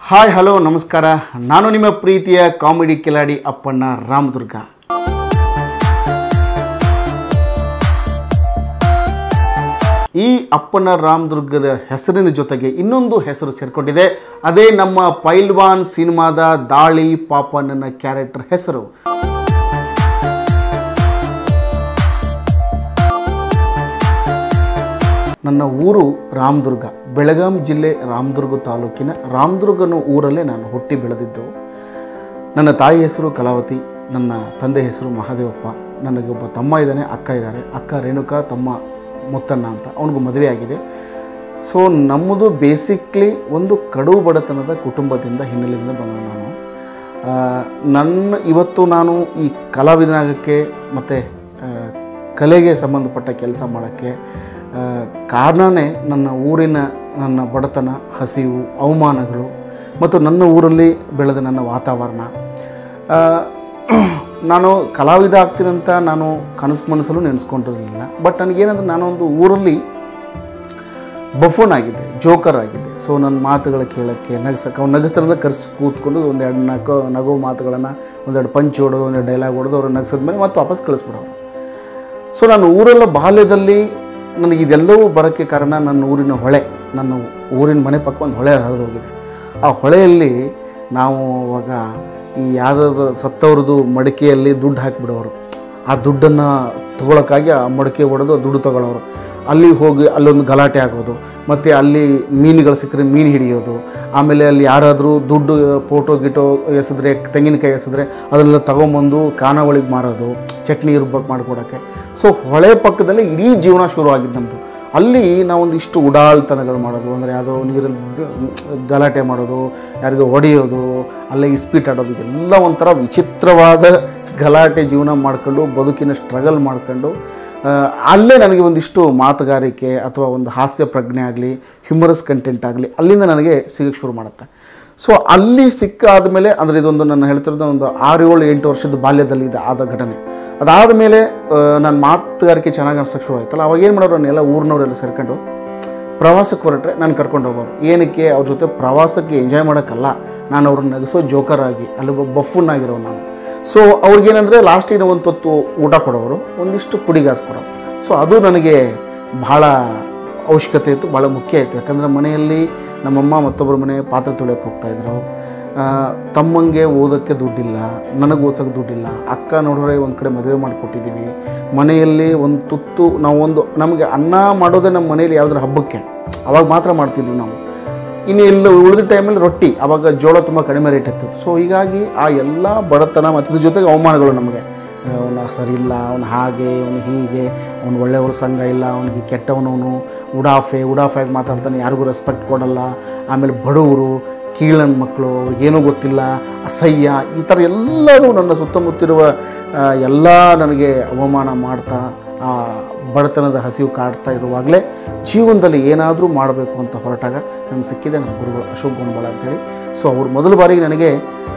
hi hello ನಮಸ್ಕಾರ ನಾನು ನಿಮ್ಮ ಪ್ರೀತಿಯ ಕಾಮಿಡಿ ಕಿಲಾಡಿ ಅಪ್ಪಣ್ಣ ರಾಮದುರ್ಗ ಈ ಅಪ್ಪನ ರಾಮದುರ್ಗದ ಹೆಸರಿನ ಜೊತೆಗೆ ಇನ್ನೊಂದು ಹೆಸರು ಸೇರಿಕೊಂಡಿದೆ ಅದೇ ನಮ್ಮ ಪೈಲ್ವಾನ್ ಸಿನಿಮಾದ ದಾಳಿ ಪಾಪಣ್ಣನ ಕ್ಯಾರೆಕ್ಟರ್ ಹೆಸರು ನನ್ನ ಊರು ರಾಮದುರ್ಗ ಬೆಳಗಾಂ ಜಿಲ್ಲೆ ರಾಮದುರ್ಗ ತಾಲೂಕಿನ ರಾಮದುರ್ಗ ಅನ್ನೋ ಊರಲ್ಲೇ ನಾನು ಹುಟ್ಟಿ ಬೆಳೆದಿದ್ದು ನನ್ನ ತಾಯಿ ಹೆಸರು ಕಲಾವತಿ ನನ್ನ ತಂದೆ ಹೆಸರು ಮಹಾದೇವಪ್ಪ ನನಗೆ ಒಬ್ಬ ತಮ್ಮ ಇದ್ದಾನೆ ಅಕ್ಕ ಇದ್ದಾರೆ ಅಕ್ಕ ರೇಣುಕಾ ತಮ್ಮ ಮುತ್ತಣ್ಣ ಅಂತ ಅವನಿಗೂ ಮದುವೆ ಆಗಿದೆ ಸೊ ನಮ್ಮದು ಬೇಸಿಕ್ಲಿ ಒಂದು ಕಡು ಬಡತನದ ಕುಟುಂಬದಿಂದ ಹಿನ್ನೆಲೆಯಿಂದ ಬಂದವ ನಾನು ಆ, ನನ್ನ ಇವತ್ತು ನಾನು ಈ ಕಲಾವಿದನಾಗಕ್ಕೆ ಮತ್ತು ಕಲೆಗೆ ಸಂಬಂಧಪಟ್ಟ ಕೆಲಸ ಮಾಡೋಕ್ಕೆ ಆ, ಕಾರಣನೇ ನನ್ನ ಊರಿನ ನನ್ನ ಬಡತನ ಹಸಿವು ಅವಮಾನಗಳು ಮತ್ತು ನನ್ನ ಊರಲ್ಲಿ ಬೆಳೆದ ನನ್ನ ವಾತಾವರಣ ಆ, ನಾನು ಕಲಾವಿದ ಆಗ್ತೀನಂತ ನಾನು ಕನಸು ಮನಸ್ಸಲ್ಲೂ ನೆನೆಸ್ಕೊಂಡಿರಲಿಲ್ಲ ಬಟ್ ನನಗೇನಂದ್ರೆ ನಾನೊಂದು ಊರಲ್ಲಿ ಬಫೋನ್ ಆಗಿದ್ದೆ ಜೋಕರ್ ಆಗಿದ್ದೆ ಸೊ ನನ್ನ ಮಾತುಗಳ ಕೇಳೋಕ್ಕೆ ನಗಸಕ್ಕೆ ಅವ್ನು ನಗಿಸ್ತಾರಂದ್ರೆ ಕರೆಸಿ ಕೂತ್ಕೊಂಡು ಒಂದೆರಡು ನಗೋ ನಗೋ ಮಾತುಗಳನ್ನು ಒಂದೆರಡು ಪಂಚ್ ಹೊಡೋದು ಒಂದೆರಡು ಡೈಲಾಗ್ ಹೊಡೆದು ಅವ್ರನ್ನ ನಗಿಸಿದ ಮೇಲೆ ಮತ್ತೆ ವಾಪಸ್ ಕಳಿಸ್ಬಿಡೋರು ಸೊ ನಾನು ಊರೆಲ್ಲ ಬಾಲ್ಯದಲ್ಲಿ ನನಗೆ ಇದೆಲ್ಲವೂ ಬರೋಕ್ಕೆ ಕಾರಣ ನನ್ನ ಊರಿನ ಹೊಳೆ ನನ್ನ ಊರಿನ ಮನೆ ಪಕ್ಕ ಒಂದು ಹೊಳೆ ಹರಿದು ಹೋಗಿದೆ ಆ ಹೊಳೆಯಲ್ಲಿ ನಾವು ಅವಾಗ ಈ ಯಾವುದಾದ್ರು ಸತ್ತವ್ರದ್ದು ಮಡಿಕೆಯಲ್ಲಿ ದುಡ್ಡು ಹಾಕಿಬಿಡೋರು ಆ ದುಡ್ಡನ್ನು ತೊಗೊಳಕ್ಕಾಗಿ ಆ ಮಡಿಕೆ ಹೊಡೆದು ಆ ದುಡ್ಡು ತಗೊಳ್ಳೋರು ಅಲ್ಲಿ ಹೋಗಿ ಅಲ್ಲೊಂದು ಗಲಾಟೆ ಆಗೋದು ಮತ್ತು ಅಲ್ಲಿ ಮೀನುಗಳು ಸಿಕ್ಕರೆ ಮೀನು ಹಿಡಿಯೋದು ಆಮೇಲೆ ಅಲ್ಲಿ ಯಾರಾದರೂ ದುಡ್ಡು ಫೋಟೋ ಗಿಟೋ ಎಸೆದ್ರೆ ತೆಂಗಿನಕಾಯಿ ಎಸೆದ್ರೆ ಅದನ್ನೆಲ್ಲ ತಗೊಂಬಂದು ಖಾನಾವಳಿಗೆ ಮಾರೋದು ಚಟ್ನಿ ಇರ್ಬೇಕು ಮಾಡ್ಕೊಡೋಕ್ಕೆ ಸೊ ಹೊಳೆ ಪಕ್ಕದಲ್ಲೇ ಇಡೀ ಜೀವನ ಶುರು ಆಗಿದ್ದು ನಮ್ಮದು ಅಲ್ಲಿ ನಾವೊಂದಿಷ್ಟು ಉಡಾಳ್ತನಗಳು ಮಾಡೋದು ಅಂದರೆ ಯಾವುದೋ ನೀರಲ್ಲಿ ಗ- ಗಲಾಟೆ ಮಾಡೋದು ಯಾರಿಗೋ ಹೊಡೆಯೋದು ಅಲ್ಲೇ ಇಸ್ಪೀಟ್ ಆಡೋದು ಎಲ್ಲ ಒಂಥರ ವಿಚಿತ್ರವಾದ ಗಲಾಟೆ ಜೀವನ ಮಾಡ್ಕೊಂಡು ಬದುಕಿನ ಸ್ಟ್ರಗಲ್ ಮಾಡ್ಕೊಂಡು ಆ, ಅಲ್ಲೇ ನನಗೆ ಒಂದಿಷ್ಟು ಮಾತುಗಾರಿಕೆ ಅಥವಾ ಒಂದು ಹಾಸ್ಯ ಪ್ರಜ್ಞೆ ಆಗಲಿ ಹ್ಯೂಮರಸ್ ಕಂಟೆಂಟ್ ಆಗಲಿ ಅಲ್ಲಿಂದ ನನಗೆ ಸಿಗಕ್ಕೆ ಶುರು ಮಾಡುತ್ತೆ ಸೊ ಅಲ್ಲಿ ಸಿಕ್ಕಾದ ಮೇಲೆ ಅಂದರೆ ಇದೊಂದು ನಾನು ಹೇಳ್ತಿರೋದು ಒಂದು ಆರು ಏಳು ಎಂಟು ವರ್ಷದ ಬಾಲ್ಯದಲ್ಲಿ ಇದು ಆದ ಘಟನೆ ಅದಾದ ಮೇಲೆ ನಾನು ಮಾತುಗಾರಿಕೆ ಚೆನ್ನಾಗಿ ಅನ್ಸೋಕ್ಕೆ ಶುರು ಆಯ್ತಲ್ಲ ಅವಾಗ ಏನು ಮಾಡೋರು ಎಲ್ಲ ಊರಿನವರೆಲ್ಲ ಸೇರ್ಕೊಂಡು ಪ್ರವಾಸಕ್ಕೆ ಹೊರಟ್ರೆ ನಾನು ಕರ್ಕೊಂಡು ಹೋಗೋರು ಏನಕ್ಕೆ ಅವ್ರ ಜೊತೆ ಪ್ರವಾಸಕ್ಕೆ ಎಂಜಾಯ್ ಮಾಡೋಕ್ಕಲ್ಲ ನಾನು ಅವ್ರನ್ನ ನಗಿಸೋ ಜೋಕರ್ ಆಗಿ ಅಲ್ಲಿ ಒಬ್ಬ ಬಫೂನ್ ಆಗಿರೋ ನಾನು ಸೊ ಅವ್ರಿಗೇನಂದರೆ ಲಾಸ್ಟಿನ ಒಂದು ಹೊತ್ತು ಊಟ ಕೊಡೋರು ಒಂದಿಷ್ಟು ಪುಡಿಗಾಸು ಕೊಡೋರು ಸೊ ಅದು ನನಗೆ ಭಾಳ ಅವಶ್ಯಕತೆ ಇತ್ತು ಭಾಳ ಮುಖ್ಯ ಇತ್ತು ಯಾಕಂದರೆ ಮನೆಯಲ್ಲಿ ನಮ್ಮಮ್ಮ ಮತ್ತೊಬ್ಬರ ಮನೆ ಪಾತ್ರೆ ತೊಳೆಯೋಕೆ ಹೋಗ್ತಾಯಿದ್ರು ತಮ್ಮಂಗೆ ಓದೋಕ್ಕೆ ದುಡ್ಡಿಲ್ಲ ನನಗೆ ಓದ್ಸೋಕ್ಕೆ ದುಡ್ಡಿಲ್ಲ ಅಕ್ಕ ನೋಡಿದ್ರೆ ಒಂದು ಕಡೆ ಮದುವೆ ಮಾಡಿಕೊಟ್ಟಿದ್ದೀವಿ ಮನೆಯಲ್ಲಿ ಒಂದು ತುತ್ತು ನಾವು ಒಂದು ನಮಗೆ ಅನ್ನ ಮಾಡೋದೇ ನಮ್ಮ ಮನೇಲಿ ಯಾವುದ್ರ ಹಬ್ಬಕ್ಕೆ ಅವಾಗ ಮಾತ್ರ ಮಾಡ್ತಿದ್ವಿ ನಾವು ಇನ್ನು ಎಲ್ಲ ಉಳಿದ ಟೈಮಲ್ಲಿ ರೊಟ್ಟಿ ಆವಾಗ ಜೋಳ ತುಂಬ ಕಡಿಮೆ ರೇಟ್ ಇರ್ತದೆ ಸೊ ಹೀಗಾಗಿ ಆ ಎಲ್ಲ ಬಡತನ ಮತ್ತು ಇದ್ರ ಜೊತೆಗೆ ಅವಮಾನಗಳು ನಮಗೆ ಅವನ ಸರಿ ಇಲ್ಲ ಅವನು ಹಾಗೆ ಅವನು ಹೀಗೆ ಅವನು ಒಳ್ಳೆಯವ್ರ ಸಂಘ ಇಲ್ಲ ಅವನಿಗೆ ಕೆಟ್ಟವನವನು ಉಡಾಫೆ ಉಡಾಫೆಯಾಗಿ ಮಾತಾಡ್ತಾನೆ ಯಾರಿಗೂ ರೆಸ್ಪೆಕ್ಟ್ ಕೊಡಲ್ಲ ಆಮೇಲೆ ಬಡವರು ಕೀಳನ ಮಕ್ಕಳು ಅವ್ರಿಗೇನೂ ಗೊತ್ತಿಲ್ಲ ಅಸಹ್ಯ ಈ ಥರ ಎಲ್ಲರೂ ನನ್ನ ಸುತ್ತಮುತ್ತಿರುವ ಆ, ಎಲ್ಲ ನನಗೆ ಅವಮಾನ ಮಾಡ್ತಾ ಆ ಬಡತನದ ಹಸಿವು ಕಾಡ್ತಾ ಇರುವಾಗಲೇ ಜೀವನದಲ್ಲಿ ಏನಾದರೂ ಮಾಡಬೇಕು ಅಂತ ಹೊರಟಾಗ ನನಗೆ ಸಿಕ್ಕಿದೆ ನಮ್ಮ ಗುರುಗಳು ಅಶೋಕ್ ಗೊಂಬಳ ಅಂತೇಳಿ ಸೊ ಅವರು ಮೊದಲ ಬಾರಿಗೆ ನನಗೆ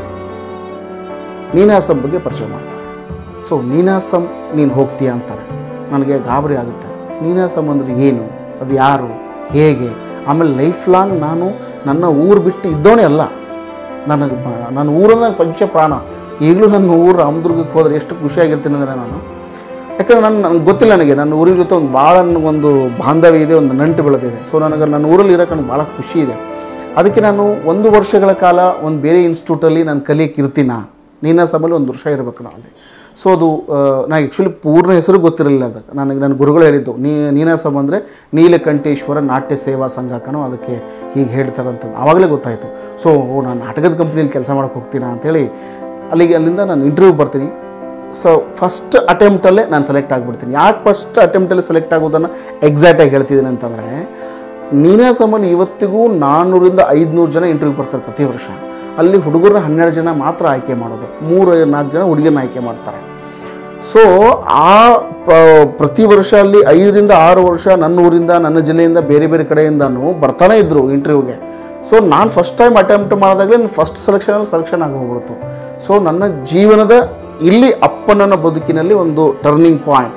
ನೀನಾಸಂ ಬಗ್ಗೆ ಪರಿಚಯ ಮಾಡ್ತಾರೆ ಸೊ ನೀನಾಸಂ ನೀನು ಹೋಗ್ತೀಯ ಅಂತಾರೆ ನನಗೆ ಗಾಬರಿ ಆಗುತ್ತೆ ನೀನಾಸಂ ಅಂದರೆ ಏನು ಅದು ಯಾರು ಹೇಗೆ ಆಮೇಲೆ ಲೈಫ್ ಲಾಂಗ್ ನಾನು ನನ್ನ ಊರು ಬಿಟ್ಟು ಇದ್ದವನೇ ಅಲ್ಲ ನನಗೆ ಬ- ನನ್ನ ಊರನ್ನ ಪಂಚ ಪ್ರಾಣ ಈಗಲೂ ನನ್ನ ಊರು ರಾಮದುರ್ಗಕ್ಕೆ ಹೋದರೆ ಎಷ್ಟು ಖುಷಿಯಾಗಿರ್ತೀನಿ ಅಂದರೆ ನಾನು ಯಾಕಂದ್ರೆ ನಾನು ನನಗೆ ಗೊತ್ತಿಲ್ಲ ನನಗೆ ನನ್ನ ಊರಿನ ಜೊತೆ ಒಂದು ಭಾಳ ನನಗೊಂದು ಬಾಂಧವ್ಯ ಇದೆ ಒಂದು ನಂಟು ಬೆಳೆದಿದೆ ಸೊ ನನಗೆ ನನ್ನ ಊರಲ್ಲಿ ಇರೋಕೆ ನನಗೆ ಭಾಳ ಖುಷಿ ಇದೆ ಅದಕ್ಕೆ ನಾನು ಒಂದು ವರ್ಷಗಳ ಕಾಲ ಒಂದು ಬೇರೆ ಇನ್ಸ್ಟಿಟ್ಯೂಟಲ್ಲಿ ನಾನು ಕಲಿಯಕ್ಕೆ ಇರ್ತೀನ ನೀನಾಸಮಲ್ಲಿ ಒಂದು ವರ್ಷ ಇರಬೇಕು ನಾನು ಅಲ್ಲಿ ಸೊ ಅದು ಆ, ನಾ ಆ್ಯಕ್ಚುಲಿ ಪೂರ್ಣ ಹೆಸರು ಗೊತ್ತಿರಲಿಲ್ಲ ಅದಕ್ಕೆ ನನಗೆ ನನ್ನ ಗುರುಗಳು ಹೇಳಿದ್ದು ನೀ ನೀನಾಸಮ್ ಅಂದರೆ ನೀಲಕಂಠೇಶ್ವರ ನಾಟ್ಯ ಸೇವಾ ಸಂಘ ಕಣೋ ಅದಕ್ಕೆ ಹೀಗೆ ಹೇಳ್ತಾರಂತ ಆವಾಗಲೇ ಗೊತ್ತಾಯಿತು ಸೊ ಓ ನಾನು ನಾಟಕದ ಕಂಪ್ನಿಯಲ್ಲಿ ಕೆಲಸ ಮಾಡೋಕ್ಕೆ ಹೋಗ್ತೀನಾ ಅಂತೇಳಿ ಅಲ್ಲಿಗೆ ಅಲ್ಲಿಂದ ನಾನು ಇಂಟರ್ವ್ಯೂ ಬರ್ತೀನಿ ಸೊ ಫಸ್ಟ್ ಅಟೆಂಪ್ಟಲ್ಲೇ ನಾನು ಸೆಲೆಕ್ಟ್ ಆಗಿಬಿಡ್ತೀನಿ ಯಾಕೆ ಫಸ್ಟ್ ಅಟೆಂಪ್ಟಲ್ಲಿ ಸೆಲೆಕ್ಟ್ ಆಗೋದನ್ನು ಎಕ್ಸಾಕ್ಟಾಗಿ ಹೇಳ್ತಿದ್ದೀನಿ ಅಂತಂದರೆ ನೀನಾಸಮಲ್ಲಿ ಇವತ್ತಿಗೂ ನಾನ್ನೂರಿಂದ ಐದುನೂರು ಜನ ಇಂಟರ್ವ್ಯೂ ಬರ್ತಾರೆ ಪ್ರತಿ ವರ್ಷ ಅಲ್ಲಿ ಹುಡುಗರನ್ನ ಹನ್ನೆರಡು ಜನ ಮಾತ್ರ ಆಯ್ಕೆ ಮಾಡೋದು ಮೂರು ನಾಲ್ಕು ಜನ ಹುಡುಗರನ್ನ ಆಯ್ಕೆ ಮಾಡ್ತಾರೆ ಸೊ ಆ ಪ- ಪ್ರತಿ ವರ್ಷ ಅಲ್ಲಿ ಐದರಿಂದ ಆರು ವರ್ಷ ನನ್ನ ಊರಿಂದ ನನ್ನ ಜಿಲ್ಲೆಯಿಂದ ಬೇರೆ ಬೇರೆ ಕಡೆಯಿಂದನೂ ಬರ್ತಾನೆ ಇದ್ದರು ಇಂಟರ್ವ್ಯೂಗೆ ಸೊ ನಾನು ಫಸ್ಟ್ ಟೈಮ್ ಅಟೆಂಪ್ಟ್ ಮಾಡಿದಾಗಲೇ ನನ್ನ ಫಸ್ಟ್ ಸೆಲೆಕ್ಷನಲ್ಲಿ ಸೆಲೆಕ್ಷನ್ ಆಗಿ ಹೋಗ್ಬಿಡ್ತು ಸೊ ನನ್ನ ಜೀವನದ ಇಲ್ಲಿ ಅಪ್ಪನನ್ನ ಬದುಕಿನಲ್ಲಿ ಒಂದು ಟರ್ನಿಂಗ್ ಪಾಯಿಂಟ್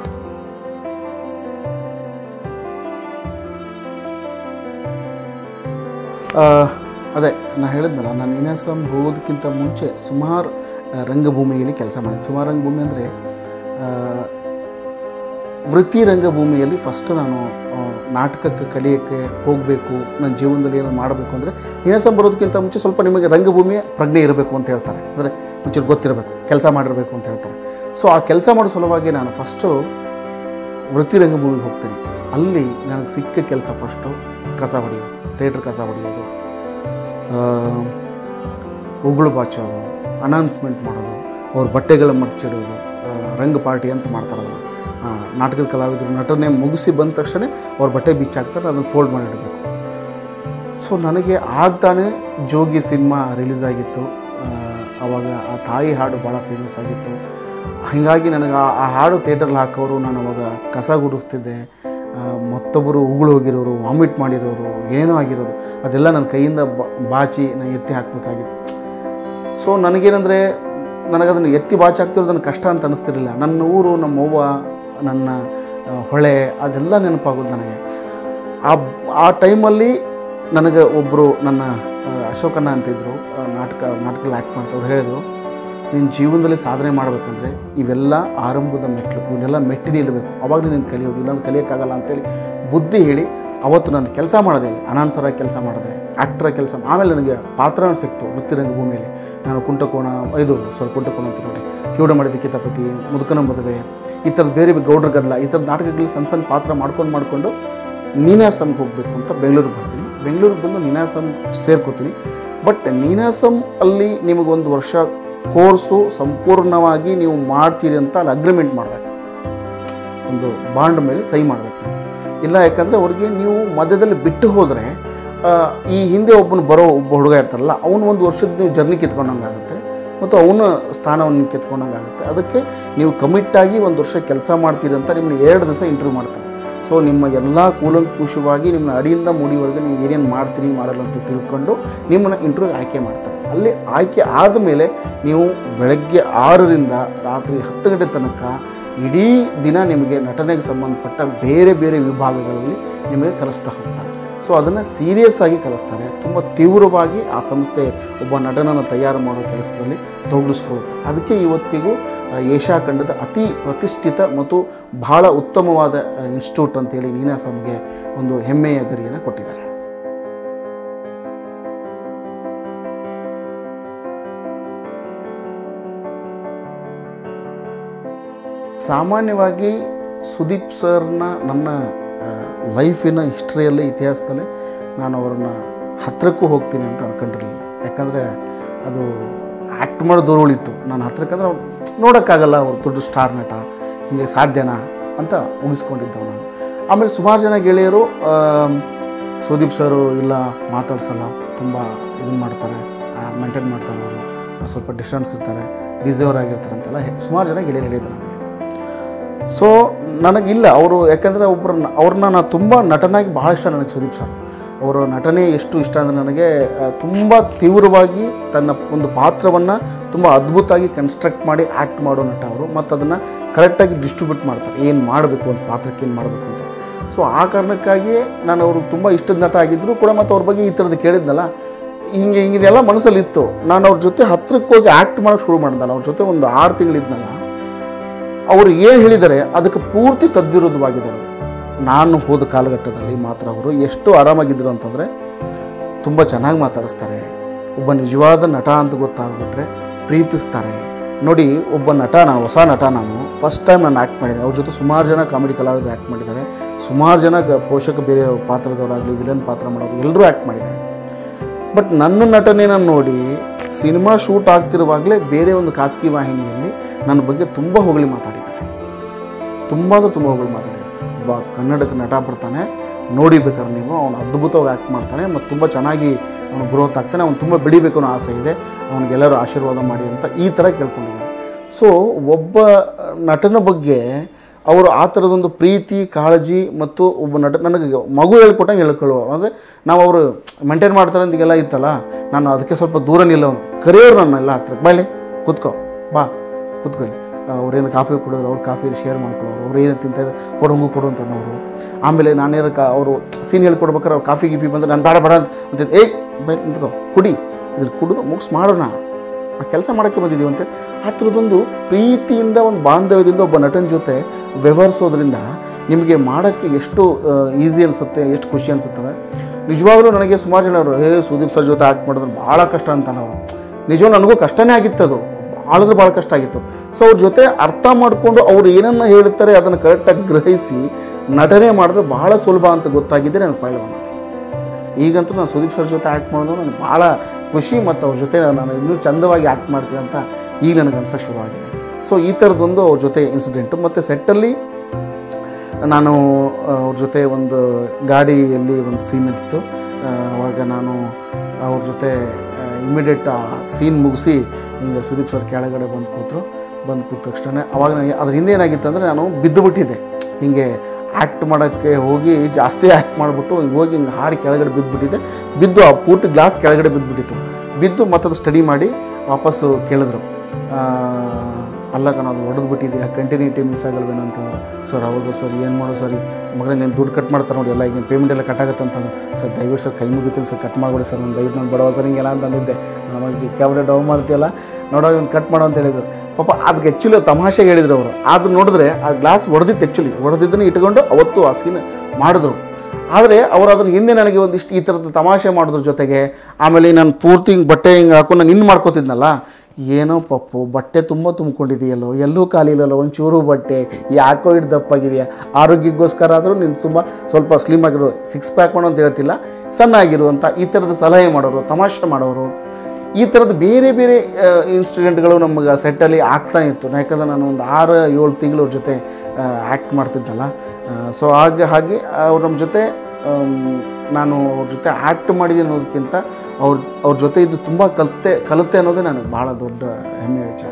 ಅದೇ ನಾನು ಹೇಳಿದ್ನಲ್ಲ ನಾನು ಇನಾಸಮ್ ಹೋಗೋದಕ್ಕಿಂತ ಮುಂಚೆ ಸುಮಾರು ಆ, ರಂಗಭೂಮಿಯಲ್ಲಿ ಕೆಲಸ ಮಾಡಿದೆ ಸುಮಾರು ರಂಗಭೂಮಿ ಅಂದರೆ ವೃತ್ತಿ ರಂಗಭೂಮಿಯಲ್ಲಿ ಫಸ್ಟ್ ನಾನು ಆ, ನಾಟಕಕ್ಕೆ ಕಲಿಯೋಕ್ಕೆ ಹೋಗಬೇಕು ನನ್ನ ಜೀವನದಲ್ಲಿ ಏನೋ ಮಾಡಬೇಕು ಅಂದರೆ ಇನಾಸಮ್ ಬರೋದಕ್ಕಿಂತ ಮುಂಚೆ ಸ್ವಲ್ಪ ನಿಮಗೆ ರಂಗಭೂಮಿಯ ಪ್ರಜ್ಞೆ ಇರಬೇಕು ಅಂತ ಹೇಳ್ತಾರೆ ಅಂದರೆ ಮುಂಚೆ ಗೊತ್ತಿರಬೇಕು ಕೆಲಸ ಮಾಡಿರಬೇಕು ಅಂತ ಹೇಳ್ತಾರೆ ಸೊ ಆ ಕೆಲಸ ಮಾಡೋ ಸಲುವಾಗಿ ನಾನು ಫಸ್ಟು ವೃತ್ತಿ ರಂಗಭೂಮಿಗೆ ಹೋಗ್ತೀನಿ ಅಲ್ಲಿ ನನಗೆ ಸಿಕ್ಕ ಕೆಲಸ ಫಸ್ಟು ಕಸ ಹೊಡೆಯೋದು ಥಿಯೇಟ್ರ್ ಕಸ ಹೊಡೆಯೋದು ಆ, ಉಗುಳು ಬಾಚೋದು ಅನೌನ್ಸ್ಮೆಂಟ್ ಮಾಡೋದು ಅವ್ರ ಬಟ್ಟೆಗಳ ಮಡ್ಚಿಡೋದು ಆ, ರಂಗ ಪಾರ್ಟಿ ಅಂತ ಮಾಡ್ತಾರೆ ಅದನ್ನು ಆ, ನಾಟಕದ ಕಲಾವಿದರು ನಟನೆ ಮುಗಿಸಿ ಬಂದ ತಕ್ಷಣ ಅವ್ರ ಬಟ್ಟೆ ಬಿಚ್ಚಾಕ್ತಾರೆ ಅದನ್ನು ಫೋಲ್ಡ್ ಮಾಡಿಡಬೇಕು ಸೊ ನನಗೆ ಆಗ್ತಾನೆ ಜೋಗಿ ಸಿನಿಮಾ ರಿಲೀಸ್ ಆಗಿತ್ತು ಆ, ಆವಾಗ ಆ ತಾಯಿ ಹಾಡು ಭಾಳ ಫೇಮಸ್ ಆಗಿತ್ತು ಹಾಗಾಗಿ ನನಗೆ ಆ ಆ ಹಾಡು ಥಿಯೇಟ್ರಲ್ಲಿ ಹಾಕೋರು ನಾನು ಅವಾಗ ಕಸ ಗುಡಿಸ್ತಿದ್ದೆ ಆ, ಮತ್ತೊಬ್ಬರು ಉಗುಳು ಹೋಗಿರೋರು ವಾಮಿಟ್ ಮಾಡಿರೋರು ಏನೋ ಆಗಿರೋದು ಅದೆಲ್ಲ ನನ್ನ ಕೈಯಿಂದ ಬ- ಬಾಚಿ ನಾನು ಎತ್ತಿ ಹಾಕಬೇಕಾಗಿತ್ತು ಸೊ ನನಗೇನೆಂದರೆ ನನಗದನ್ನು ಎತ್ತಿ ಬಾಚಿ ಹಾಕ್ತಿರೋದು ನನಗೆ ಕಷ್ಟ ಅಂತ ಅನಿಸ್ತಿರಲಿಲ್ಲ ನನ್ನ ಊರು ನಮ್ಮ ಅವ್ವ ನನ್ನ ಆ, ಹೊಳೆ ಅದೆಲ್ಲ ನೆನಪಾಗೋದು ನನಗೆ ಆ ಆ ಟೈಮಲ್ಲಿ ನನಗೆ ಒಬ್ಬರು ನನ್ನ ಆ, ಅಶೋಕಣ್ಣ ಅಂತಿದ್ದರು ಆ, ನಾಟಕ ನಾಟಕದಲ್ಲಿ ಆ್ಯಕ್ಟ್ ಮಾಡ್ತವ್ರು ಹೇಳಿದರು ನಿನ್ನ ಜೀವನದಲ್ಲಿ ಸಾಧನೆ ಮಾಡಬೇಕಂದ್ರೆ ಇವೆಲ್ಲ ಆರಂಭದ ಮೆಟ್ಲು ಇವನ್ನೆಲ್ಲ ಮೆಟ್ಟಿ ನಿಲ್ಲಬೇಕು ಅವಾಗ ನೀನು ಕಲಿಯೋದು ಇಲ್ಲಾಂದ್ರೆ ಕಲಿಯೋಕ್ಕಾಗಲ್ಲ ಅಂತೇಳಿ ಬುದ್ಧಿ ಹೇಳಿ ಅವತ್ತು ನಾನು ಕೆಲಸ ಮಾಡಿದೆ ಅನಾನ್ಸರಾಗಿ ಕೆಲಸ ಮಾಡಿದೆ ಆ್ಯಕ್ಟ್ರ ಕೆಲಸ ಆಮೇಲೆ ನನಗೆ ಪಾತ್ರ ಸಿಕ್ತು ವೃತ್ತಿ ರಂಗಭೂಮಿಯಲ್ಲಿ ನಾನು ಕುಂಟಕೋಣ ಇದು ಸ್ವಲ್ಪ ಕುಂಟಕೋಣ ಅಂತ ನೋಡಿ ಕಿವುಡ ಮಾಡಿದ ಕಿತಾಪತಿ ಮುದುಕನ ಮದುವೆ ಈ ಥರದ ಬೇರೆ ಬೇರೆ ಗೌಡ್ರ ಗಡ್ಲ ಈ ಥರದ ನಾಟಕಗಳಲ್ಲಿ ಸಣ್ಣ ಸಣ್ಣ ಪಾತ್ರ ಮಾಡ್ಕೊಂಡು ಮಾಡಿಕೊಂಡು ನೀನಾಸಮ್ಗೆ ಹೋಗಬೇಕು ಅಂತ ಬೆಂಗಳೂರಿಗೆ ಬರ್ತೀನಿ ಬೆಂಗಳೂರಿಗೆ ಬಂದು ನೀನಾಸಮ್ ಸೇರ್ಕೋತೀನಿ ಬಟ್ ನೀನಾಸಮ್ ಅಲ್ಲಿ ನಿಮಗೊಂದು ವರ್ಷ ಕೋರ್ಸು ಸಂಪೂರ್ಣವಾಗಿ ನೀವು ಮಾಡ್ತೀರಿ ಅಂತ ಅಲ್ಲಿ ಅಗ್ರಿಮೆಂಟ್ ಮಾಡಬೇಕು ಒಂದು ಬಾಂಡ್ ಮೇಲೆ ಸಹಿ ಮಾಡಬೇಕು ಇಲ್ಲ ಯಾಕಂದರೆ ಅವ್ರಿಗೆ ನೀವು ಮಧ್ಯದಲ್ಲಿ ಬಿಟ್ಟು ಹೋದರೆ ಈ ಹಿಂದೆ ಒಬ್ಬನು ಬರೋ ಒಬ್ಬ ಹುಡುಗ ಇರ್ತಾರಲ್ಲ ಅವನು ಒಂದು ವರ್ಷದ ನೀವು ಜರ್ನಿ ಕಿತ್ಕೊಂಡಂಗೆ ಆಗುತ್ತೆ ಮತ್ತು ಅವನ ಸ್ಥಾನವನ್ನು ನೀವು ಕಿತ್ಕೊಂಡಂಗೆ ಆಗುತ್ತೆ ಅದಕ್ಕೆ ನೀವು ಕಮಿಟ್ಟಾಗಿ ಒಂದು ವರ್ಷ ಕೆಲಸ ಮಾಡ್ತೀರಿ ಅಂತ ನಿಮ್ಮನ್ನ ಎರಡು ದಿವಸ ಇಂಟರ್ವ್ಯೂ ಮಾಡ್ತಾರೆ ಸೊ ನಿಮ್ಮ ಎಲ್ಲ ಕೂಲಂಕುಷವಾಗಿ ನಿಮ್ಮನ್ನ ಅಡಿಯಿಂದ ಮುಡಿವರೆಗೆ ನೀವು ಏನೇನು ಮಾಡ್ತೀರಿ ಮಾಡಲ್ಲ ಅಂತ ತಿಳ್ಕೊಂಡು ನಿಮ್ಮನ್ನು ಇಂಟರ್ವ್ಯೂಗೆ ಆಯ್ಕೆ ಮಾಡ್ತಾರೆ ಅಲ್ಲಿ ಆಯ್ಕೆ ಆದಮೇಲೆ ನೀವು ಬೆಳಗ್ಗೆ ಆರರಿಂದ ರಾತ್ರಿ ಹತ್ತು ಗಂಟೆ ತನಕ ಇಡೀ ದಿನ ನಿಮಗೆ ನಟನೆಗೆ ಸಂಬಂಧಪಟ್ಟ ಬೇರೆ ಬೇರೆ ವಿಭಾಗಗಳಲ್ಲಿ ನಿಮಗೆ ಕಲಿಸ್ತಾ ಹೋಗ್ತಾರೆ ಸೊ ಅದನ್ನು ಸೀರಿಯಸ್ ಆಗಿ ಕಲಿಸ್ತಾರೆ ತುಂಬ ತೀವ್ರವಾಗಿ ಆ ಸಂಸ್ಥೆ ಒಬ್ಬ ನಟನನ್ನು ತಯಾರು ಮಾಡೋ ಕೆಲಸದಲ್ಲಿ ತೊಡಗಿಸ್ಕೊಳ್ಳುತ್ತೆ ಅದಕ್ಕೆ ಇವತ್ತಿಗೂ ಆ, ಏಷ್ಯಾ ಖಂಡದ ಅತಿ ಪ್ರತಿಷ್ಠಿತ ಮತ್ತು ಬಹಳ ಉತ್ತಮವಾದ ಇನ್ಸ್ಟಿಟ್ಯೂಟ್ ಅಂತೇಳಿ ನೀನಾಸಮ್ಗೆ ಒಂದು ಹೆಮ್ಮೆಯ ಗರಿಯನ್ನು ಕೊಟ್ಟಿದ್ದಾರೆ ಸಾಮಾನ್ಯವಾಗಿ ಸುದೀಪ್ ಸರ್ನ ನನ್ನ ಆ, ಲೈಫಿನ ಹಿಸ್ಟ್ರಿಯಲ್ಲಿ ಇತಿಹಾಸದಲ್ಲೇ ನಾನು ಅವ್ರನ್ನ ಹತ್ತಿರಕ್ಕೂ ಹೋಗ್ತೀನಿ ಅಂತ ಅನ್ಕೊಂಡಿರಲಿಲ್ಲ ಯಾಕಂದರೆ ಅದು ಆ್ಯಕ್ಟ್ ಮಾಡೋ ದೂರ ಉಳಿತು ನಾನು ಹತ್ರಕ್ಕಂದ್ರೆ ಅವ್ರು ನೋಡೋಕ್ಕಾಗಲ್ಲ ಅವ್ರು ದೊಡ್ಡ ಸ್ಟಾರ್ ನಟ ಹಿಂಗೆ ಸಾಧ್ಯನಾ ಅಂತ ಉಳಿಸ್ಕೊಂಡಿದ್ದವು ನಾನು ಆಮೇಲೆ ಸುಮಾರು ಜನ ಗೆಳೆಯರು ಆಮ್, ಸುದೀಪ್ ಸರು ಇಲ್ಲ ಮಾತಾಡ್ಸಲ್ಲ ತುಂಬ ಇದನ್ನು ಮಾಡ್ತಾರೆ ಮೇಂಟೈನ್ ಮಾಡ್ತಾರೆ ಅವರು ಸ್ವಲ್ಪ ಡಿಸ್ಟೆನ್ಸ್ ಇರ್ತಾರೆ ಡಿಸರ್ವ್ ಆಗಿರ್ತಾರೆ ಅಂತೆಲ್ಲ ಹೆ- ಸುಮಾರು ಜನ ಗೆಳೆಯರು ಹೇಳಿದ್ರು ನನಗೆ ಸೊ ನನಗಿಲ್ಲ ಅವರು ಯಾಕಂದರೆ ಒಬ್ಬರನ್ನ ಅವ್ರನ್ನ ನಾನು ತುಂಬ ನಟನಾಗಿ ಭಾಳ ಇಷ್ಟ ನನಗೆ ಸುದೀಪ್ ಸರ್ ಅವರ ನಟನೆ ಎಷ್ಟು ಇಷ್ಟ ಅಂದರೆ ನನಗೆ ತುಂಬ ತೀವ್ರವಾಗಿ ತನ್ನ ಒಂದು ಪಾತ್ರವನ್ನು ತುಂಬ ಅದ್ಭುತವಾಗಿ ಕನ್ಸ್ಟ್ರಕ್ಟ್ ಮಾಡಿ ಆ್ಯಕ್ಟ್ ಮಾಡೋ ನಟ ಅವರು ಮತ್ತು ಅದನ್ನು ಕರೆಕ್ಟಾಗಿ ಡಿಸ್ಟ್ರಿಬ್ಯೂಟ್ ಮಾಡ್ತಾರೆ ಏನು ಮಾಡಬೇಕು ಒಂದು ಪಾತ್ರಕ್ಕೆ ಏನು ಮಾಡಬೇಕು ಅಂತ ಸೊ ಆ ಕಾರಣಕ್ಕಾಗಿ ನಾನು ಅವರು ತುಂಬ ಇಷ್ಟದ ನಟ ಆಗಿದ್ದರೂ ಕೂಡ ಮತ್ತು ಅವ್ರ ಬಗ್ಗೆ ಈ ಥರದ್ದು ಕೇಳಿದ್ನಲ್ಲ ಹಿಂಗೆ ಹಿಂಗಿದೆಲ್ಲ ಮನಸ್ಸಲ್ಲಿ ಇತ್ತು ನಾನು ಅವ್ರ ಜೊತೆ ಹತ್ರಕ್ಕೆ ಹೋಗಿ ಆ್ಯಕ್ಟ್ ಮಾಡೋಕ್ಕೆ ಶುರು ಮಾಡಿದ್ನಲ್ಲ ಅವ್ರ ಜೊತೆ ಒಂದು ಆರು ತಿಂಗಳಿದ್ನಲ್ಲ ಅವರು ಏನು ಹೇಳಿದ್ದಾರೆ ಅದಕ್ಕೆ ಪೂರ್ತಿ ತದ್ವಿರುದ್ಧವಾಗಿದ್ದಾರೆ ನಾನು ಹೋದ ಕಾಲಘಟ್ಟದಲ್ಲಿ ಮಾತ್ರ ಅವರು ಎಷ್ಟು ಆರಾಮಾಗಿದ್ದರು ಅಂತಂದರೆ ತುಂಬ ಚೆನ್ನಾಗಿ ಮಾತಾಡಿಸ್ತಾರೆ ಒಬ್ಬ ನಿಜವಾದ ನಟ ಅಂತ ಗೊತ್ತಾಗ್ಬಿಟ್ರೆ ಪ್ರೀತಿಸ್ತಾರೆ ನೋಡಿ ಒಬ್ಬ ನಟ ನಾನು ಹೊಸ ನಟ ನಾನು ಫಸ್ಟ್ ಟೈಮ್ ನಾನು ಆ್ಯಕ್ಟ್ ಮಾಡಿದ್ದೆ ಅವ್ರ ಜೊತೆ ಸುಮಾರು ಜನ ಕಾಮಿಡಿ ಕಲಾವಿದರು ಆ್ಯಕ್ಟ್ ಮಾಡಿದ್ದಾರೆ ಸುಮಾರು ಜನ ಗ- ಪೋಷಕ ಬೇರೆ ಪಾತ್ರದವರಾಗಲಿ ವಿಲನ್ ಪಾತ್ರ ಮಾಡೋರು ಎಲ್ಲರೂ ಆ್ಯಕ್ಟ್ ಮಾಡಿದ್ದಾರೆ ಬಟ್ ನನ್ನ ನಟನೆನ ನೋಡಿ ಸಿನಿಮಾ ಶೂಟ್ ಆಗ್ತಿರುವಾಗಲೇ ಬೇರೆ ಒಂದು ಖಾಸಗಿ ವಾಹಿನಿಯಲ್ಲಿ ನನ್ನ ಬಗ್ಗೆ ತುಂಬ ಹೊಗಳಿ ಮಾತಾಡಿದ್ದಾರೆ ತುಂಬ ಅಂದ್ರೆ ತುಂಬ ಹೊಗಳಿ ಮಾತಾಡಿದ್ದಾರೆ ಒಬ್ಬ ಕನ್ನಡಕ್ಕೆ ನಟ ಬರ್ತಾನೆ ನೋಡಿ ಬೇಕಾದ್ರೆ ನೀವು ಅವನು ಅದ್ಭುತವಾಗಿ ಆ್ಯಕ್ಟ್ ಮಾಡ್ತಾನೆ ಮತ್ತು ತುಂಬ ಚೆನ್ನಾಗಿ ಅವನು ಗ್ರೋತ್ ಆಗ್ತಾನೆ ಅವ್ನು ತುಂಬ ಬೆಳಿಬೇಕು ಅನ್ನೋ ಆಸೆ ಇದೆ ಅವನಿಗೆಲ್ಲರೂ ಆಶೀರ್ವಾದ ಮಾಡಿ ಅಂತ ಈ ಥರ ಕೇಳ್ಕೊಂಡಿದ್ದಾರೆ ಸೊ ಒಬ್ಬ ನಟನ ಬಗ್ಗೆ ಅವರು ಆ ಥರದೊಂದು ಪ್ರೀತಿ ಕಾಳಜಿ ಮತ್ತು ಒಬ್ಬ ನಟ ನನಗೆ ಮಗು ಹೇಳ್ಕೊಟ್ಟಂಗೆ ಹೇಳ್ಕೊಳ್ಳುವ ಅಂದರೆ ನಾವು ಅವರು ಮೇಂಟೈನ್ ಮಾಡ್ತಾರೆ ಅಂತ ಈಗೆಲ್ಲ ಇತ್ತಲ್ಲ ನಾನು ಅದಕ್ಕೆ ಸ್ವಲ್ಪ ದೂರ ನಿಲ್ಲವನು ಕರೆಯೋರು ನನ್ನೆಲ್ಲ ಹತ್ರಕ್ಕೆ ಬಾಯ್ಲಿ ಕೂತ್ಕೋ ಬಾ ಕೂತ್ಕೊಳ್ಳಿ ಅವ್ರೇನು ಕಾಫಿ ಕುಡಿದ್ರು ಅವ್ರು ಕಾಫಿ ಶೇರ್ ಮಾಡ್ಕೊಳ್ಳೋರು ಅವ್ರು ಏನು ತಿಂತಾಯಿದ್ರು ಕೊಡು ಹಂಗು ಕೊಡು ಅಂತ ಅನ್ನೋರು ಆಮೇಲೆ ನಾನೇನು ಕಾ ಅವರು ಸೀನ್ ಹೇಳ್ಕೊಡ್ಬೇಕಾದ್ರೆ ಅವ್ರು ಕಾಫಿ ಗೀಫಿ ಬಂದರೆ ನಾನು ಬೇಡ ಬೇಡ ಅಂತ ಏಯ್ ಬೈ ನಿಂತ್ಕೋ ಕುಡಿ ಇದ್ರ ಕುಡಿದು ಮುಗಿಸ್ ಮಾಡೋಣ ಆ ಕೆಲಸ ಮಾಡೋಕ್ಕೆ ಬಂದಿದ್ದೀವಿ ಅಂತೇಳಿ ಆ ಥರದೊಂದು ಪ್ರೀತಿಯಿಂದ ಒಂದು ಬಾಂಧವ್ಯದಿಂದ ಒಬ್ಬ ನಟನ ಜೊತೆ ವ್ಯವಹರಿಸೋದ್ರಿಂದ ನಿಮಗೆ ಮಾಡೋಕ್ಕೆ ಎಷ್ಟು ಈಸಿ ಅನಿಸುತ್ತೆ ಎಷ್ಟು ಖುಷಿ ಅನಿಸುತ್ತದೆ ನಿಜವಾಗ್ಲೂ ನನಗೆ ಸುಮಾರು ಜನ ಅವರು ಹೇ ಸುದೀಪ್ ಸರ್ ಜೊತೆ ಆ್ಯಕ್ಟ್ ಮಾಡೋದು ಭಾಳ ಕಷ್ಟ ಅಂತಾನೆ ಅವರು ನಿಜವಾಗ ನನಗೂ ಕಷ್ಟನೇ ಆಗಿತ್ತು ಅದು ಭಾಳ ಅಂದ್ರೆ ಭಾಳ ಕಷ್ಟ ಆಗಿತ್ತು ಸೊ ಅವ್ರ ಜೊತೆ ಅರ್ಥ ಮಾಡಿಕೊಂಡು ಅವ್ರು ಏನನ್ನು ಹೇಳ್ತಾರೆ ಅದನ್ನು ಕರೆಕ್ಟಾಗಿ ಗ್ರಹಿಸಿ ನಟನೆ ಮಾಡಿದ್ರೆ ಭಾಳ ಸುಲಭ ಅಂತ ಗೊತ್ತಾಗಿದೆ ನನಗೆ ಪೈಲವಾನ ಈಗಂತೂ ನಾನು ಸುದೀಪ್ ಸರ್ ಜೊತೆ ಆ್ಯಕ್ಟ್ ಮಾಡೋದು ನನಗೆ ಭಾಳ ಖುಷಿ ಮತ್ತು ಅವ್ರ ಜೊತೆ ನಾನು ಇನ್ನೂ ಚಂದವಾಗಿ ಆ್ಯಕ್ಟ್ ಮಾಡ್ತೀನಿ ಅಂತ ಈಗ ನನಗೆ ಅನ್ಸೋಕ್ಕೆ ಶುರುವಾಗಿದೆ ಸೊ ಈ ಥರದ್ದೊಂದು ಅವ್ರ ಜೊತೆ ಇನ್ಸಿಡೆಂಟು ಮತ್ತು ಸೆಟ್ಟಲ್ಲಿ ನಾನು ಅವ್ರ ಜೊತೆ ಒಂದು ಗಾಡಿಯಲ್ಲಿ ಒಂದು ಸೀನ್ ಇತ್ತು ಆ, ಅವಾಗ ನಾನು ಅವ್ರ ಜೊತೆ ಇಮಿಡಿಯೇಟ್ ಆ ಸೀನ್ ಮುಗಿಸಿ ಈಗ ಸುದೀಪ್ ಸರ್ ಕೆಳಗಡೆ ಬಂದು ಕೂತರು ಬಂದು ಕೂತ ತಕ್ಷಣ ಅವಾಗ ನನಗೆ ಅದ್ರ ಹಿಂದೆ ಏನಾಗಿತ್ತು ಅಂದರೆ ನಾನು ಬಿದ್ದು ಬಿಟ್ಟಿದ್ದೆ ಹಿಂಗೆ ಆ್ಯಕ್ಟ್ ಮಾಡೋಕ್ಕೆ ಹೋಗಿ ಜಾಸ್ತಿ ಆ್ಯಕ್ಟ್ ಮಾಡಿಬಿಟ್ಟು ಹಿಂಗೆ ಹೋಗಿ ಹಿಂಗೆ ಹಾರಿ ಕೆಳಗಡೆ ಬಿದ್ದುಬಿಟ್ಟಿದ್ದೆ ಬಿದ್ದು ಆ ಪೂರ್ತಿ ಗ್ಲಾಸ್ ಕೆಳಗಡೆ ಬಿದ್ದುಬಿಟ್ಟಿತ್ತು ಬಿದ್ದು ಮತ್ತದು ಸ್ಟಡಿ ಮಾಡಿ ವಾಪಸ್ಸು ಕೇಳಿದ್ರು ಆ, ಅಲ್ಲ ಕಣ ಅದು ಹೊಡೆದು ಬಿಟ್ಟಿದೆಯಾ ಕಂಟಿನ್ಯೂಟಿ ಮಿಸ್ ಆಗಲ್ವೇನೋ ಅಂತಂದ್ರು ಸರ್ ಹೌದು ಸರ್ ಏನು ಮಾಡೋ ಸರ್ ಮಗನೇ ನೀನು ದುಡ್ಡು ಕಟ್ ಮಾಡ್ತಾರೆ ನೋಡಿ ಎಲ್ಲ ಈಗ ಪೇಮೆಂಟ್ ಎಲ್ಲ ಕಟ್ ಆಗುತ್ತೆ ಅಂತಂದ್ರು ಸರ್ ದಯವಿಟ್ಟು ಸರ್ ಕೈ ಮುಗಿತೀನಿ ಸರ್ ಕಟ್ ಮಾಡಿಬಿಡಿ ಸರ್ ನಾನು ದಯವಿಟ್ಟು ನಾನು ಬಡವ ಸರ್ ಹಿಂಗೆಲ್ಲ ಅಂತ ಅಂದಿದ್ದೆ ನಮ್ಮ ಸಿಕ್ಕಾಬಿಟ್ಟೆ ಡೌನ್ ಮಾಡ್ತೀಯಲ್ಲ ನೋಡೋ ಇವ್ನು ಕಟ್ ಮಾಡೋ ಅಂತ ಹೇಳಿದ್ರು ಪಾಪ ಅದಕ್ಕೆ ಆ್ಯಕ್ಚುಲಿ ತಮಾಷೆಗೆ ಹೇಳಿದ್ರು ಅವರು ಅದು ನೋಡಿದ್ರೆ ಆ ಗ್ಲಾಸ್ ಹೊಡೆದಿತ್ತು ಆ್ಯಕ್ಚುಲಿ ಹೊಡೆದಿದ್ದನ್ನು ಇಟ್ಕೊಂಡು ಅವತ್ತು ಆ ಸೀನ್ ಮಾಡಿದ್ರು ಆದರೆ ಅವರು ಅದನ್ನು ಹಿಂದೆ ನನಗೆ ಒಂದಿಷ್ಟು ಈ ಥರದ ತಮಾಷೆ ಮಾಡಿದ್ರ ಜೊತೆಗೆ ಆಮೇಲೆ ನಾನು ಪೂರ್ತಿ ಹಿಂಗೆ ಬಟ್ಟೆ ಹಿಂಗೆ ಹಾಕೊಂಡು ನಾನು ಇನ್ನು ಮಾಡ್ಕೋತಿದ್ನಲ್ಲ ಏನೋ ಪಪ್ಪು ಬಟ್ಟೆ ತುಂಬ ತುಂಬ್ಕೊಂಡಿದೆಯಲ್ಲೋ ಎಲ್ಲೂ ಖಾಲಿ ಇಲ್ಲಲ್ಲೋ ಒಂಚೂರು ಬಟ್ಟೆ ಯಾಕೋ ಇಟ್ಟು ದಪ್ಪಾಗಿದೆಯಾ ಆರೋಗ್ಯಕ್ಕೋಸ್ಕರ ಆದರೂ ನೀನು ತುಂಬ ಸ್ವಲ್ಪ ಸ್ಲಿಮ್ ಆಗಿರೋ ಸಿಕ್ಸ್ ಪ್ಯಾಕ್ ಮಾಡೋ ಅಂತ ಹೇಳ್ತಿಲ್ಲ ಸಣ್ಣ ಆಗಿರು ಅಂತ ಈ ಥರದ ಸಲಹೆ ಮಾಡೋರು ತಮಾಷೆ ಮಾಡೋರು ಈ ಥರದ ಬೇರೆ ಬೇರೆ ಇನ್ಸಿಡೆಂಟ್ಗಳು ನಮಗೆ ಸೆಟ್ಟಲ್ಲಿ ಆಗ್ತಾನೆ ಇತ್ತು ಯಾಕಂದರೆ ನಾನು ಒಂದು ಆರು ಏಳು ತಿಂಗಳು ಅವ್ರ ಜೊತೆ ಆ್ಯಕ್ಟ್ ಮಾಡ್ತಿದ್ನಲ್ಲ ಸೊ ಹಾಗೆ ಹಾಗೆ ಅವ್ರು ನಮ್ಮ ಜೊತೆ ಆಮ್, ನಾನು ಅವ್ರ ಜೊತೆ ಆ್ಯಕ್ಟ್ ಮಾಡಿದ್ದೀನಿ ಅನ್ನೋದಕ್ಕಿಂತ ಅವ್ರ ಅವ್ರ ಜೊತೆ ಇದು ತುಂಬ ಕಲಿತೆ ಕಲಿತೆ ಅನ್ನೋದೇ ನನಗೆ ಭಾಳ ದೊಡ್ಡ ಹೆಮ್ಮೆಯ ವಿಚಾರ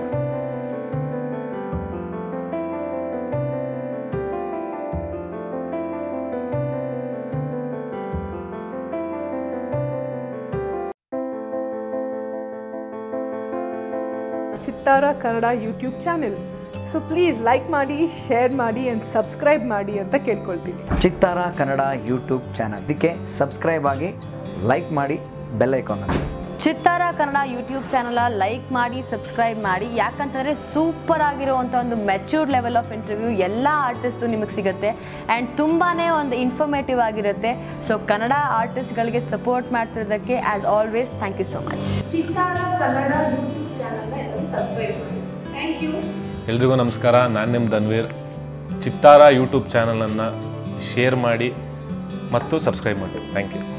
Chittara Kannada YouTube channel so please like ಮಾಡಿ ಶೇರ್ ಮಾಡಿ ಆ್ಯಂಡ್ ಸಬ್ಸ್ಕ್ರೈಬ್ ಮಾಡಿ ಅಂತ ಕೇಳ್ಕೊಳ್ತೀನಿ ಚಿತ್ತಾರ ಕನ್ನಡ ಯೂಟ್ಯೂಬ್ ಚಾನಲ್ ಅದಕ್ಕೆ ಸಬ್ಸ್ಕ್ರೈಬ್ ಆಗಿ ಲೈಕ್ ಮಾಡಿ ಬೆಲ್ ಐಕಾನ್ ಅಂತ Chittara Kannada YouTube channel like ಮಾಡಿ ಸಬ್ಸ್ಕ್ರೈಬ್ ಮಾಡಿ ಯಾಕಂತಂದರೆ ಸೂಪರ್ ಆಗಿರುವಂಥ ಒಂದು ಮೆಚ್ಯೂರ್ಡ್ ಲೆವೆಲ್ ಆಫ್ ಇಂಟರ್ವ್ಯೂ ಎಲ್ಲ ಆರ್ಟಿಸ್ಟು ನಿಮಗೆ ಸಿಗುತ್ತೆ ಆ್ಯಂಡ್ ತುಂಬಾ ಒಂದು ಇನ್ಫಾರ್ಮೇಟಿವ್ ಆಗಿರುತ್ತೆ ಸೊ ಕನ್ನಡ ಆರ್ಟಿಸ್ಟ್ಗಳಿಗೆ ಸಪೋರ್ಟ್ ಮಾಡ್ತಿರೋದಕ್ಕೆ as always thank you so much Chittara Kannada YouTube ಚಾನಲ್ನ ಎಲ್ಲರೂ ಸಬ್ಸ್ಕ್ರೈಬ್ ಮಾಡಿ ಥ್ಯಾಂಕ್ ಯು ಎಲ್ರಿಗೂ ನಮಸ್ಕಾರ ನಾನು ನಿಮ್ಮ ಧನ್ವೀರ್ ಚಿತ್ತಾರ ಯೂಟ್ಯೂಬ್ ಚಾನಲನ್ನು ಶೇರ್ ಮಾಡಿ ಮತ್ತು ಸಬ್ಸ್ಕ್ರೈಬ್ ಮಾಡಿ ಥ್ಯಾಂಕ್ ಯು